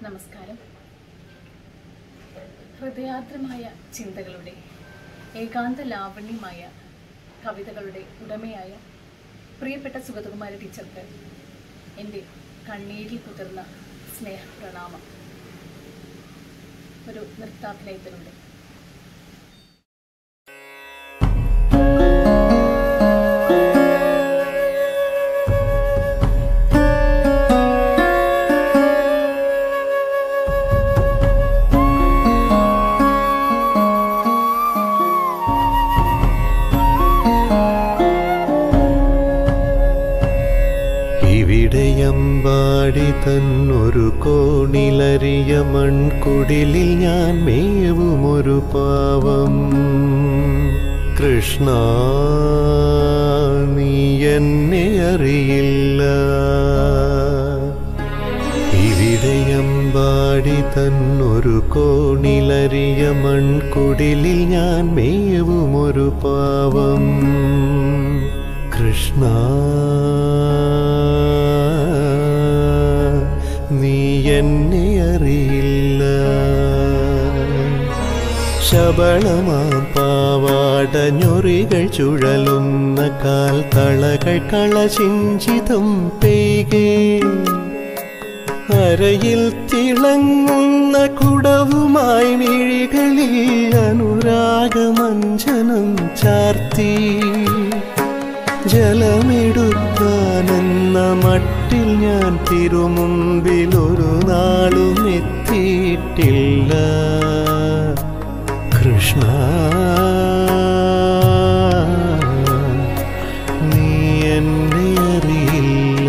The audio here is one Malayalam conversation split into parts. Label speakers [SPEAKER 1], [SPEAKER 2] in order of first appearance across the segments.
[SPEAKER 1] നമസ്കാരം ഹൃദയാർദ്രമായ ചിന്തകളുടെ ഏകാന്ത ലാവണ്യമായ കവിതകളുടെ ഉടമയായ പ്രിയപ്പെട്ട സുഗതകുമാരി ടീച്ചർക്ക് എൻ്റെ കണ്ണീരിൽ കുതിർന്ന സ്നേഹപ്രണാമം ഒരു നൃത്താഭിനയത്തിലൂടെ
[SPEAKER 2] ഇവിടെയമ്പാടി തന്നൊരു കോണിലറിയ മൺകുടിലിൽ ഞാൻ മേവുമൊരു പാവം കൃഷ്ണ നീ എന്നെ അറിയില്ല ഇവിടെയമ്പാടി തന്നൊരു കോണിലറിയ മൺകുടിലിൽ ഞാൻ മേവുമൊരു പാവം കൃഷ്ണ നീ എന്നെ അറിയില്ല ശബളമാം പാവാട ഞൊറികൾ ചുഴലുന്ന കാൽ തളകൾ കളചിഞ്ചിതം പെയ്കേ അരയിൽ തിളങ്ങുന്ന കുടവുമായി മിഴികളിൽ അനുരാഗമഞ്ജനം ചാർത്തി ജലമെടുക്കാനെന്ന മട്ടിൽ ഞാൻ തിരുമുമ്പിൽ ഒരു നാളും എത്തിയിട്ടില്ല കൃഷ്ണ നീ എന്നെ അറിയില്ല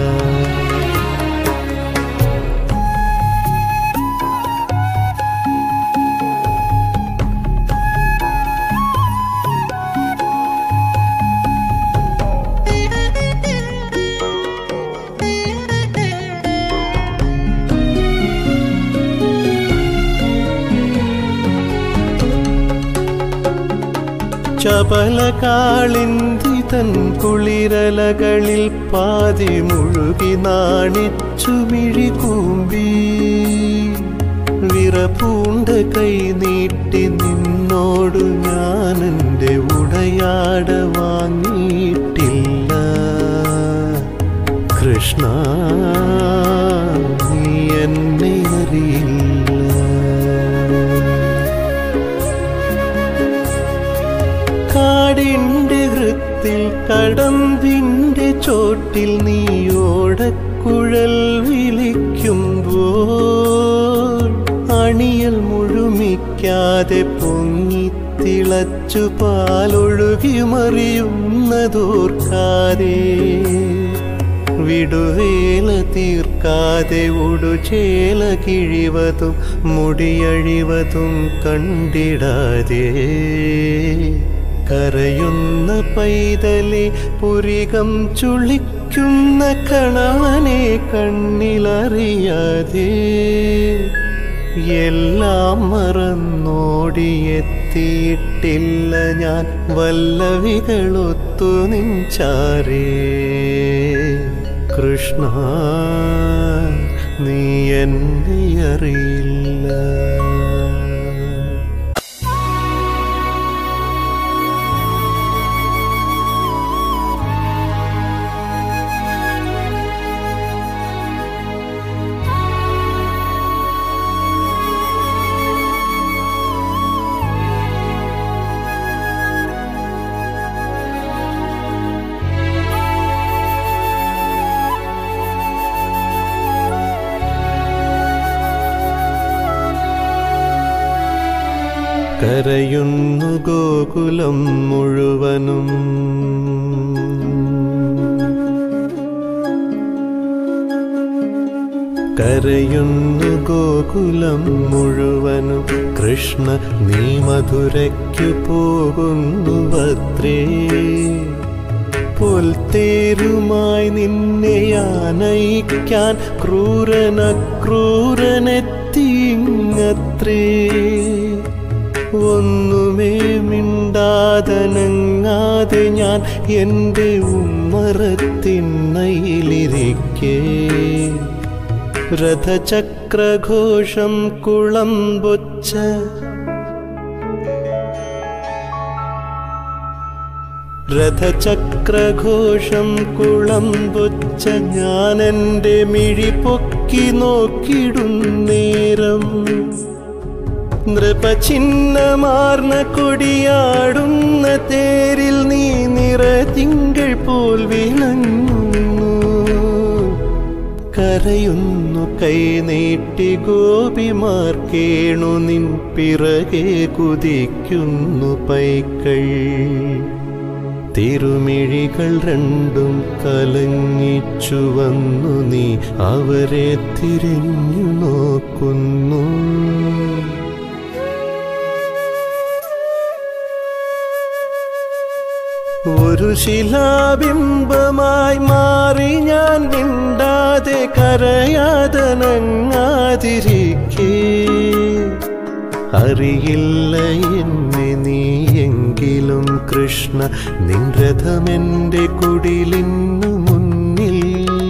[SPEAKER 2] ചപല കാളിന്തി തൻ കുളിരലകളിൽ പാതി മുഴുകി നാണിച്ചു മിഴി കൂമ്പി വിറപൂണ്ട കൈ നീട്ടി നിന്നോടു ഞാൻ എൻ്റെ ഉടയാട വാങ്ങിയിട്ടില്ല കൃഷ്ണ നീ എന്നെ അറിയില്ല കാടിന്റെ ഹൃത്തിൽ കടമ്പിന്റെ ചോട്ടിൽ നീയോടക്കുഴൽ വിളിക്കുമ്പോൾ അണിയൽ മുഴുമിക്കാതെ പൊങ്ങിത്തിളച്ചു പാലൊഴുകി മറിയുന്നതോർക്കാതെ വിടുവേല തീർക്കാതെ ഉടുചേല കിഴിവതും മുടിയഴിവതും കണ്ടിടാതെ കരയുന്ന പൈതലെ പുരികം ചുളിക്കുന്ന കണവനെ കണ്ണിലറിയാതെ എല്ലാം മറന്നോടിയെത്തിയിട്ടില്ല ഞാൻ വല്ലവികളൊത്തു നിഞ്ചാരേ കൃഷ്ണ നീ എന്നെ അറിയില്ല കരയുന്നു ഗോകുലം മുഴുവനും കരയുന്നു ഗോകുലം മുഴുവനും കൃഷ്ണ നീ മധുരയ്ക്കു പോകുന്നു ഭദ്രേ പുൽത്തേരുമായി നിന്നെ ആനയിക്കാൻ ക്രൂരന ക്രൂരനെത്തിങ്ങത്രേ ഒന്നുമേ മിണ്ടാതനങ്ങാതെ ഞാൻ എൻ്റെ ഉമ്മറത്തിണ്ണയിലിരിക്കേ രഥചക്രഘോഷം കുളമ്പൊച്ച രഥചക്രഘോഷം കുളമ്പൊച്ച ഞാൻ എൻ്റെ മിഴി പൊക്കി നോക്കിടും നേരം നൃപചിഹ്നമാർന്ന കൊടിയാടുന്ന തേരിൽ നീ നിറതിങ്കൾ പോൽ വിളങ്ങുന്നു കരയുന്നു കൈ നീട്ടി ഗോപിമാർ കേണു നിൻ പിറകെ കുതിക്കുന്നു പൈക്കൾ തിരുമിഴികൾ രണ്ടും കലങ്ങിച്ചു വന്നു നീ അവരെ തിരിഞ്ഞു നോക്കുന്നു ഒരു ശിലാബിംബമായി മാറി ഞാൻ മിണ്ടാതെ കരയാതെ നങ്ങാതിരിക്കേ അറിയില്ല എന്നെ നീയെങ്കിലും കൃഷ്ണ നിൻ രഥമെന്റെ കുടിലിന്നു മുന്നിൽ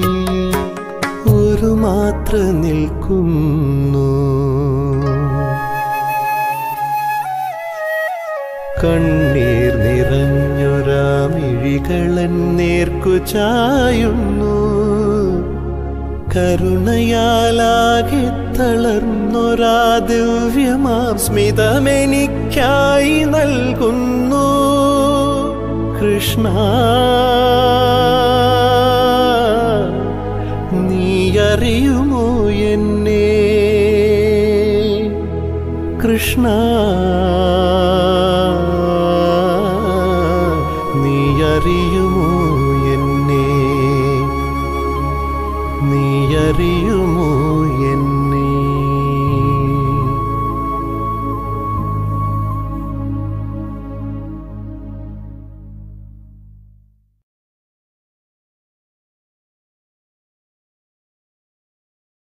[SPEAKER 2] ഒരു മാത്ര നിൽക്കുന്നു കണ്ണീർ നിറഞ്ഞൊരാ മിഴികളൻ നേർക്കു ചായുന്നു കരുണയാലാകെ തളർന്നൊരാ ദിവ്യമാം സ്മിതമെനിക്കായി നൽകുന്നു കൃഷ്ണ നീ അറിയുമോ എന്നെ കൃഷ്ണ നീ അറിയുമോ എന്നെ നീ അറിയുമോ